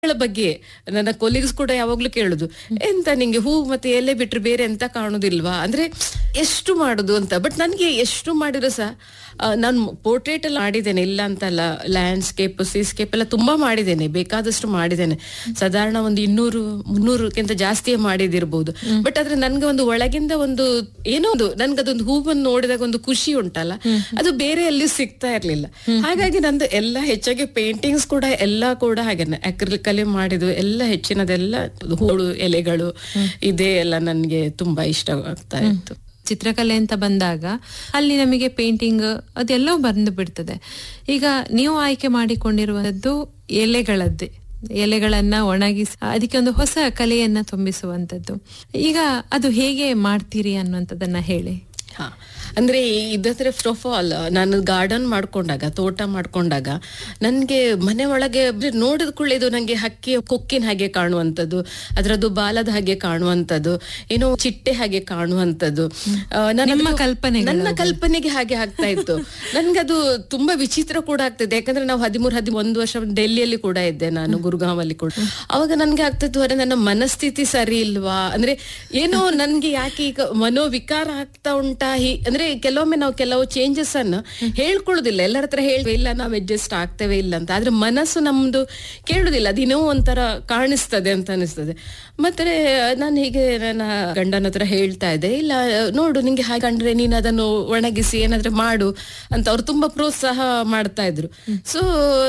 ಗಳ ಬಗ್ಗೆ ನನ್ನ ಕೊಲೀಗ್ಸ್ ಕೂಡ ಯಾವಾಗ್ಲೂ ಕೇಳುದು ಎಂತ ನಿಂಗೆ ಹೂ ಮತ್ತೆ ಎಲೆ ಬಿಟ್ರೆ ಬೇರೆ ಎಂತ ಕಾಣುದಿಲ್ವಾ ಅಂದ್ರೆ ಎಷ್ಟು ಮಾಡುದು ಅಂತ ಬಟ್ ನನ್ಗೆ ಎಷ್ಟು ಮಾಡಿದ್ರು ಸಹ ನಾನು ಪೋರ್ಟ್ರೇಟ್ ಎಲ್ಲ ಮಾಡಿದ್ದೇನೆ ಇಲ್ಲ ಅಂತಲ್ಲ ಲ್ಯಾಂಡ್ಸ್ಕೇಪ್ ಸೀಸ್ಕೇಪ್ ಎಲ್ಲ ತುಂಬಾ ಮಾಡಿದ್ದೇನೆ ಬೇಕಾದಷ್ಟು ಮಾಡಿದ್ದೇನೆ ಸಾಧಾರಣ ಒಂದು ಇನ್ನೂರು ಮುನ್ನೂರಕ್ಕಿಂತ ಜಾಸ್ತಿಯೇ ಮಾಡಿದಿರ್ಬೋದು ಬಟ್ ಆದ್ರೆ ನನ್ಗೆ ಒಂದು ಒಳಗಿಂದ ಒಂದು ಏನೋ ಒಂದು ನನ್ಗೆ ಅದೊಂದು ಹೂವನ್ನು ನೋಡಿದಾಗ ಒಂದು ಖುಷಿ ಉಂಟಲ್ಲ ಅದು ಬೇರೆ ಎಲ್ಲಿ ಸಿಗ್ತಾ ಇರ್ಲಿಲ್ಲ ಹಾಗಾಗಿ ನಂದು ಎಲ್ಲ ಹೆಚ್ಚಾಗಿ ಪೇಂಟಿಂಗ್ಸ್ ಕೂಡ ಎಲ್ಲ ಕೂಡ ಹಾಗೇನೆ ಅಕ್ರಿಲಿಕ್ ಅಲ್ಲಿ ಮಾಡಿದ್ದು ಎಲ್ಲ ಹೆಚ್ಚಿನದೆಲ್ಲ ಹೂಳು ಎಲೆಗಳು ಇದೇ ಎಲ್ಲ ನನ್ಗೆ ತುಂಬಾ ಇಷ್ಟ ಆಗ್ತಾ ಇತ್ತು ಚಿತ್ರಕಲೆ ಅಂತ ಬಂದಾಗ ಅಲ್ಲಿ ನಮಗೆ ಪೇಂಟಿಂಗ್ ಅದೆಲ್ಲವೂ ಬಂದು ಬಿಡ್ತದೆ ಈಗ ನೀವು ಆಯ್ಕೆ ಮಾಡಿಕೊಂಡಿರುವಂತದ್ದು ಎಲೆಗಳದ್ದೇ ಎಲೆಗಳನ್ನ ಒಣಗಿಸಿ ಅದಕ್ಕೆ ಒಂದು ಹೊಸ ಕಲೆಯನ್ನ ತುಂಬಿಸುವಂತದ್ದು ಈಗ ಅದು ಹೇಗೆ ಮಾಡ್ತೀರಿ ಅನ್ನುವಂಥದ್ದನ್ನ ಹೇಳಿ ಹಾ ಅಂದ್ರೆ ಇದತ್ರ ಫಸ್ಟ್ ಆಫ್ ಆಲ್ ನಾನು ಗಾರ್ಡನ್ ಮಾಡ್ಕೊಂಡಾಗ ತೋಟ ಮಾಡ್ಕೊಂಡಾಗ ನನ್ಗೆ ಮನೆ ಒಳಗೆ ನೋಡಿದ ಕೂಡಲೇ ಇದು ನಂಗೆ ಹಕ್ಕಿ ಕೊಕ್ಕಿನ ಹಾಗೆ ಕಾಣುವಂಥದ್ದು ಅದರದ್ದು ಬಾಲದ ಹಾಗೆ ಕಾಣುವಂಥದ್ದು ಏನೋ ಚಿಟ್ಟೆ ಹಾಗೆ ಕಾಣುವಂಥದ್ದು ಆ, ನಾನು ನಿಮ್ಮ ಅದು- ಕಲ್ಪನೆಗಳು ನನ್ನ ಕಲ್ಪನೆಗೆ ಹಾಗೆ ಆಗ್ತಾ ಇತ್ತು ನನ್ಗದು ತುಂಬಾ ವಿಚಿತ್ರ ಕೂಡ ಆಗ್ತದೆ ಯಾಕಂದ್ರೆ ನಾವು ಹದಿಮೂರು ಹದಿಮೂರು ವರ್ಷ ಡೆಲ್ಲಿಯಲ್ಲಿ ಕೂಡ ಇದ್ದೆ ನಾನು ಗುರುಗಾಂವಲ್ಲಿ ಕೂಡ ಅವಾಗ ನನ್ಗೆ ಆಗ್ತಿತ್ತು ಅರೆ ನನ್ನ ಮನಸ್ಥಿತಿ ಸರಿ ಇಲ್ವಾ ಅಂದ್ರೆ ಏನೋ ನನ್ಗೆ ಯಾಕೆ ಈಗ ಮನೋವಿಕಾರ ಆಗ್ತಾ ಉಂಟಾ ಹಿ ಅಂದ್ರೆ ಕೆಲವೊಮ್ಮೆ ನಾವು ಕೆಲವು ಚೇಂಜಸ್ ಅನ್ನು ಹೇಳ್ಕೊಳ್ಳೋದಿಲ್ಲ ಎಲ್ಲರ ಹತ್ರ ಹೇಳ್ತೇವೆ ಇಲ್ಲ ನಾವು ಅಡ್ಜಸ್ಟ್ ಆಗ್ತೇವೆ ಇಲ್ಲ ಅಂತ ಆದ್ರೆ ಮನಸ್ಸು ನಮ್ದು ಕೇಳುದಿಲ್ಲ ಅದಿನೋ ಒಂಥರ ಕಾಣಿಸ್ತದೆ ಅಂತ ಅನಿಸ್ತದೆ ಮತ್ತೆ ನಾನು ಹೀಗೆ ನನ್ನ ಗಂಡನ ಹತ್ರ ಹೇಳ್ತಾ ಇದ್ದೆ ಇಲ್ಲ ನೋಡು ನಿಂಗೆ ಹಾಗೆ ಕಂಡ್ರೆ ನೀನು ಅದನ್ನು ಒಣಗಿಸಿ ಏನಾದ್ರೂ ಮಾಡು ಅಂತ ಅವ್ರು ತುಂಬಾ ಪ್ರೋತ್ಸಾಹ ಮಾಡ್ತಾ ಇದ್ರು ಸೊ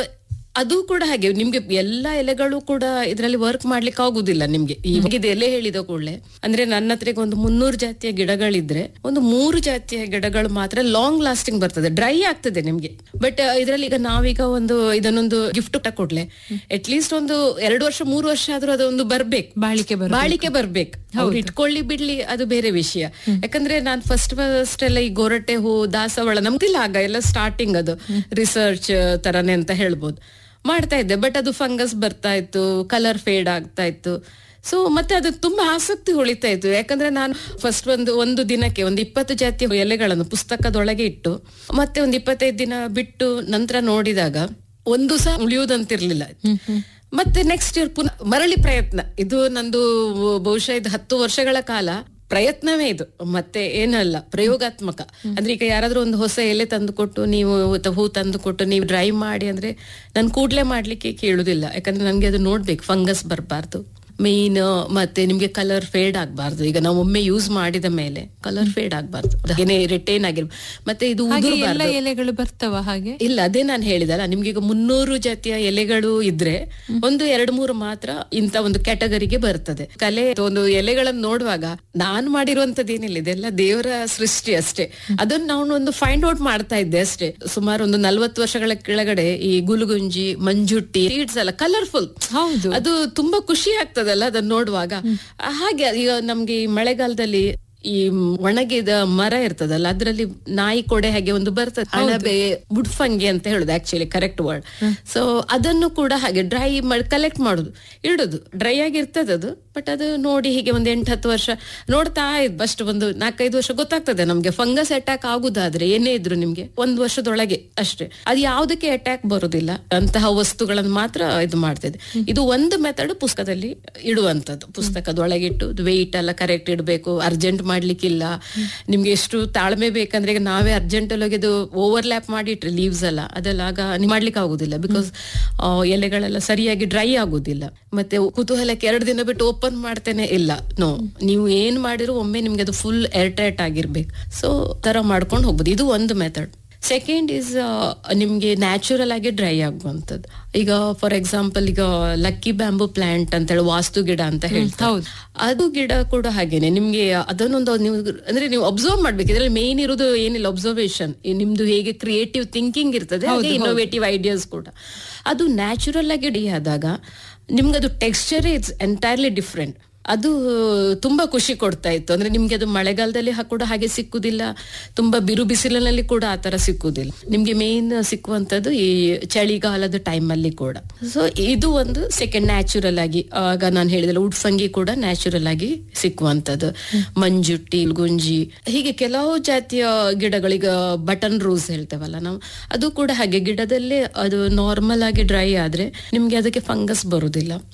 ಅದು ಕೂಡ ಹಾಗೆ ನಿಮ್ಗೆ ಎಲ್ಲ ಎಲೆಗಳು ಕೂಡ ಇದರಲ್ಲಿ ವರ್ಕ್ ಮಾಡ್ಲಿಕ್ಕೆ ಆಗುದಿಲ್ಲ ನಿಮ್ಗೆ ಈಗ ಇದು ಎಲೆ ಹೇಳಿದ ಕೂಡಲೇ ಅಂದ್ರೆ ನನ್ನ ಹತ್ರ ಈಗ ಒಂದು ಮುನ್ನೂರು ಜಾತಿಯ ಗಿಡಗಳಿದ್ರೆ ಒಂದು ಮೂರು ಜಾತಿಯ ಗಿಡಗಳು ಮಾತ್ರ ಲಾಂಗ್ ಲಾಸ್ಟಿಂಗ್ ಬರ್ತದೆ ಡ್ರೈ ಆಗ್ತದೆ ನಿಮ್ಗೆ ಬಟ್ ಇದರಲ್ಲಿ ಈಗ ನಾವೀಗ ಒಂದು ಇದನ್ನೊಂದು ಗಿಫ್ಟ್ ಕೊಡ್ಲೆ ಅಟ್ ಲೀಸ್ಟ್ ಒಂದು ಎರಡು ವರ್ಷ ಮೂರು ವರ್ಷ ಆದ್ರೂ ಅದೊಂದು ಬರ್ಬೇಕು ಬಾಳಿಕೆ ಬರ ಬಾಳಿಕೆ ಬರ್ಬೇಕು ಅವ್ರು ಇಟ್ಕೊಳ್ಳಿ ಬಿಡ್ಲಿ ಅದು ಬೇರೆ ವಿಷಯ ಯಾಕಂದ್ರೆ ನಾನ್ ಫಸ್ಟ್ ಫಸ್ಟ್ ಎಲ್ಲ ಈ ಗೊರಟೆ ಹೂ ದಾಸವಾಳ ನಮ್ದಿಲ್ಲ ಆಗ ಎಲ್ಲ ಸ್ಟಾರ್ಟಿಂಗ್ ಅದು ರಿಸರ್ಚ್ ತರನೇ ಅಂತ ಹೇಳ್ಬೋದು ಮಾಡ್ತಾ ಇದ್ದೆ ಬಟ್ ಅದು ಫಂಗಸ್ ಬರ್ತಾ ಇತ್ತು ಕಲರ್ ಫೇಡ್ ಆಗ್ತಾ ಇತ್ತು ಸೊ ಮತ್ತೆ ಅದು ತುಂಬಾ ಆಸಕ್ತಿ ಉಳಿತಾ ಇತ್ತು ಯಾಕಂದ್ರೆ ನಾನು ಫಸ್ಟ್ ಒಂದು ಒಂದು ದಿನಕ್ಕೆ ಒಂದು ಇಪ್ಪತ್ತು ಜಾತಿಯ ಎಲೆಗಳನ್ನು ಪುಸ್ತಕದೊಳಗೆ ಇಟ್ಟು ಮತ್ತೆ ಒಂದು ಇಪ್ಪತ್ತೈದು ದಿನ ಬಿಟ್ಟು ನಂತರ ನೋಡಿದಾಗ ಒಂದು ಸಹ ಉಳಿಯುವುದಂತಿರ್ಲಿಲ್ಲ ಮತ್ತೆ ನೆಕ್ಸ್ಟ್ ಇಯರ್ ಪುನಃ ಮರಳಿ ಪ್ರಯತ್ನ ಇದು ನಂದು ಬಹುಶಃ ಇದು ಹತ್ತು ವರ್ಷಗಳ ಕಾಲ ಪ್ರಯತ್ನವೇ ಇದು ಮತ್ತೆ ಏನಲ್ಲ ಪ್ರಯೋಗಾತ್ಮಕ ಅಂದ್ರೆ ಈಗ ಯಾರಾದ್ರೂ ಒಂದು ಹೊಸ ಎಲೆ ತಂದು ಕೊಟ್ಟು ನೀವು ತ- ಹೂ ತಂದು ಕೊಟ್ಟು ನೀವು ಡ್ರೈ ಮಾಡಿ ಅಂದ್ರೆ ನಾನು ಕೂಡ್ಲೆ ಮಾಡ್ಲಿಕ್ಕೆ ಕೇಳುದಿಲ್ಲ ಯಾಕಂದ್ರೆ ನನ್ಗೆ ಅದು ನೋಡ್ಬೇಕು ಫಂಗಸ್ ಬರಬಾರ್ದು ಮೇನ್ ಮತ್ತೆ ನಿಮ್ಗೆ ಕಲರ್ ಫೇಡ್ ಆಗ್ಬಾರ್ದು ಈಗ ನಾವು ಒಮ್ಮೆ ಯೂಸ್ ಮಾಡಿದ ಮೇಲೆ ಕಲರ್ ಫೇಡ್ ಆಗ್ಬಾರ್ದು ಏನೇ ರಿಟೈನ್ ಆಗಿರ್ಬೋದು ಮತ್ತೆ ಇದು ಹಾಗೆ ಎಲ್ಲ ಉದುರ್ಬಾರ್ದು. ಎಲೆಗಳು ಬರ್ತವ ಹಾಗೆ ಇಲ್ಲ ಅದೇ ನಾನು ಹೇಳಿದಲ್ಲ ನಿಮ್ಗೆ ಈಗ ಮುನ್ನೂರು ಜಾತಿಯ ಎಲೆಗಳು ಇದ್ರೆ ಒಂದು ಎರಡು ಮೂರು ಮಾತ್ರ ಇಂತ ಒಂದು ಕ್ಯಾಟಗರಿಗೆ ಬರ್ತದೆ ಕಲೆ ಒಂದು ಎಲೆಗಳನ್ನು ನೋಡುವಾಗ ನಾನು ಮಾಡಿರುವಂತದ್ದು ಏನಿಲ್ಲ ಇದೆಲ್ಲ ದೇವರ ಸೃಷ್ಟಿ ಅಷ್ಟೇ ಅದನ್ನ ನಾನು ಒಂದು ಫೈಂಡ್ ಔಟ್ ಮಾಡ್ತಾ ಇದ್ದೆ ಅಷ್ಟೇ ಸುಮಾರು ಒಂದು ನಲ್ವತ್ತು ವರ್ಷಗಳ ಕೆಳಗಡೆ ಈ ಗುಲುಗುಂಜಿ ಮಂಜುಟ್ಟಿ ಸೀಡ್ಸ್ ಎಲ್ಲ ಕಲರ್ಫುಲ್ ಹೌದು ಅದು ತುಂಬಾ ಖುಷಿ ಆಗ್ತದಲ್ಲ ಅದನ್ನ ನೋಡುವಾಗ ಹಾಗೆ ಈಗ ನಮ್ಗೆ ಈ ಮಳೆಗಾಲದಲ್ಲಿ ಈ ಒಣಗಿದ ಮರ ಇರ್ತದಲ್ಲ ಅದ್ರಲ್ಲಿ ನಾಯಿ ಕೊಡೆ ಹಾಗೆ ಒಂದು ಬರ್ತದೆ ಅಣಬೆ ಬುಡ್ಫಂಗಿ ಅಂತ ಹೇಳುದು ಆಕ್ಚುಲಿ ಕರೆಕ್ಟ್ ವರ್ಡ್ ಸೊ ಅದನ್ನು ಕೂಡ ಹಾಗೆ ಡ್ರೈ ಮಾಡಿ ಕಲೆಕ್ಟ್ ಮಾಡುದು ಇಡುದು ಡ್ರೈ ಆಗಿರ್ತದೆ ಅದು ಬಟ್ ಅದು ನೋಡಿ ಹೀಗೆ ಒಂದು ಎಂಟು ಹತ್ತು ವರ್ಷ ನೋಡ್ತಾ ಇದ್ ಫಸ್ಟ್ ಒಂದು ನಾಲ್ಕೈದು ವರ್ಷ ಗೊತ್ತಾಗ್ತದೆ ನಮ್ಗೆ ಫಂಗಸ್ ಅಟ್ಯಾಕ್ ಆಗುದಾದ್ರೆ ಏನೇ ಇದ್ರು ನಿಮ್ಗೆ ಒಂದು ವರ್ಷದೊಳಗೆ ಅಷ್ಟೇ ಅದು ಯಾವುದಕ್ಕೆ ಅಟ್ಯಾಕ್ ಬರುದಿಲ್ಲ ಅಂತಹ ವಸ್ತುಗಳನ್ನು ಮಾತ್ರ ಇದು ಮಾಡ್ತಿದೆ ಇದು ಒಂದು ಮೆಥಡ್ ಪುಸ್ತಕದಲ್ಲಿ ಇಡುವಂತದ್ದು ಪುಸ್ತಕದೊಳಗಿಟ್ಟು ವೆಯ್ಟ್ ಎಲ್ಲ ಕರೆಕ್ಟ್ ಇಡಬೇಕು ಅರ್ಜೆಂಟ್ ಮಾಡ್ಲಿಕ್ಕಿಲ್ಲ ನಿಮ್ಗೆ ಎಷ್ಟು ತಾಳ್ಮೆ ಬೇಕಂದ್ರೆ ಈಗ ನಾವೇ ಅರ್ಜೆಂಟ್ ಅಲ್ಲಿ ಇದು ಓವರ್ಲ್ಯಾಪ್ ಮಾಡಿಟ್ರೆ ಲೀವ್ಸ್ ಎಲ್ಲ ಅದೆಲ್ಲ ಆಗ ಮಾಡ್ಲಿಕ್ಕೆ ಆಗುದಿಲ್ಲ ಬಿಕಾಸ್ ಎಲೆಗಳೆಲ್ಲ ಸರಿಯಾಗಿ ಡ್ರೈ ಆಗುದಿಲ್ಲ ಮತ್ತೆ ಕುತೂಹಲಕ್ಕೆ ಎರಡು ದಿನ ಬಿಟ್ಟು ಓಪನ್ ಮಾಡ್ತೇನೆ ಇಲ್ಲ ನೋ ನೀವು ಏನ್ ಮಾಡಿರೋ ಒಮ್ಮೆ ನಿಮ್ಗೆ ಅದು ಫುಲ್ ಏರ್ ಟೈಟ್ ಆಗಿರ್ಬೇಕು ಸೊ ತರ ಮಾಡ್ಕೊಂಡು ಹೋಗ್ಬೋದು ಇದು ಒಂದು ಮೆಥಡ್ ಸೆಕೆಂಡ್ ಇಸ್ ನಿಮ್ಗೆ ನ್ಯಾಚುರಲ್ ಆಗಿ ಡ್ರೈ ಆಗುವಂಥದ್ದು ಈಗ ಫಾರ್ ಎಕ್ಸಾಂಪಲ್ ಈಗ ಲಕ್ಕಿ ಬ್ಯಾಂಬೂ ಪ್ಲಾಂಟ್ ಅಂತ ಹೇಳಿ ವಾಸ್ತು ಗಿಡ ಅಂತ ಹೇಳ್ತಾರೆ ಹೌದು. ಅದು ಗಿಡ ಕೂಡ ಹಾಗೇನೆ ನಿಮ್ಗೆ ಅದನ್ನೊಂದು ನೀವು ಅಂದ್ರೆ ನೀವು ಅಬ್ಸರ್ವ್ ಮಾಡ್ಬೇಕು ಇದ್ರಲ್ಲಿ ಮೇನ್ ಇರೋದು ಏನಿಲ್ಲ ಅಬ್ಸರ್ವೇಷನ್ ನಿಮ್ದು ಹೇಗೆ ಕ್ರಿಯೇಟಿವ್ ಥಿಂಕಿಂಗ್ ಇರ್ತದೆ ಹಾಗೆ ಇನ್ನೋವೇಟಿವ್ ಐಡಿಯಾಸ್ ಕೂಡ ಅದು ನ್ಯಾಚುರಲ್ ಆಗಿ ಡಿ ಆದಾಗ ನಿಮ್ಗೆ ಅದು ಟೆಕ್ಸ್ಚರ್ ಇಟ್ಸ್ ಎಂಟೈರ್ಲಿ ಡಿಫ್ರೆಂಟ್ ಅದು ತುಂಬಾ ಖುಷಿ ಕೊಡ್ತಾ ಇತ್ತು ಅಂದ್ರೆ ನಿಮ್ಗೆ ಅದು ಮಳೆಗಾಲದಲ್ಲಿ ಹ- ಕೂಡ ಹಾಗೆ ಸಿಕ್ಕುದಿಲ್ಲ ತುಂಬಾ ಬಿರು ಬಿಸಿಲಿನಲ್ಲಿ ಕೂಡ ಆ ತರ ಸಿಕ್ಕುದಿಲ್ಲ ನಿಮ್ಗೆ ಮೇನ್ ಸಿಕ್ಕುವಂತದ್ದು ಈ ಚಳಿಗಾಲದ ಟೈಮ್ ಅಲ್ಲಿ ಕೂಡ ಸೊ ಇದು ಒಂದು ಸೆಕೆಂಡ್ ನ್ಯಾಚುರಲ್ ಆಗಿ ಆಗ ನಾನು ಹೇಳಿದಲ್ಲ ಉಡ್ಫಂಗಿ ಕೂಡ ನ್ಯಾಚುರಲ್ ಆಗಿ ಸಿಕ್ಕುವಂತದ್ದು ಮಂಜುಟ್ಟಿ ಗುಂಜಿ ಹೀಗೆ ಕೆಲವು ಜಾತಿಯ ಗಿಡಗಳೀಗ ಬಟನ್ ರೋಸ್ ಹೇಳ್ತೇವಲ್ಲ ನಾವು ಅದು ಕೂಡ ಹಾಗೆ ಗಿಡದಲ್ಲೇ ಅದು ನಾರ್ಮಲ್ ಆಗಿ ಡ್ರೈ ಆದ್ರೆ ನಿಮ್ಗೆ ಅದಕ್ಕೆ ಫಂಗಸ್ ಬರುದಿಲ್ಲ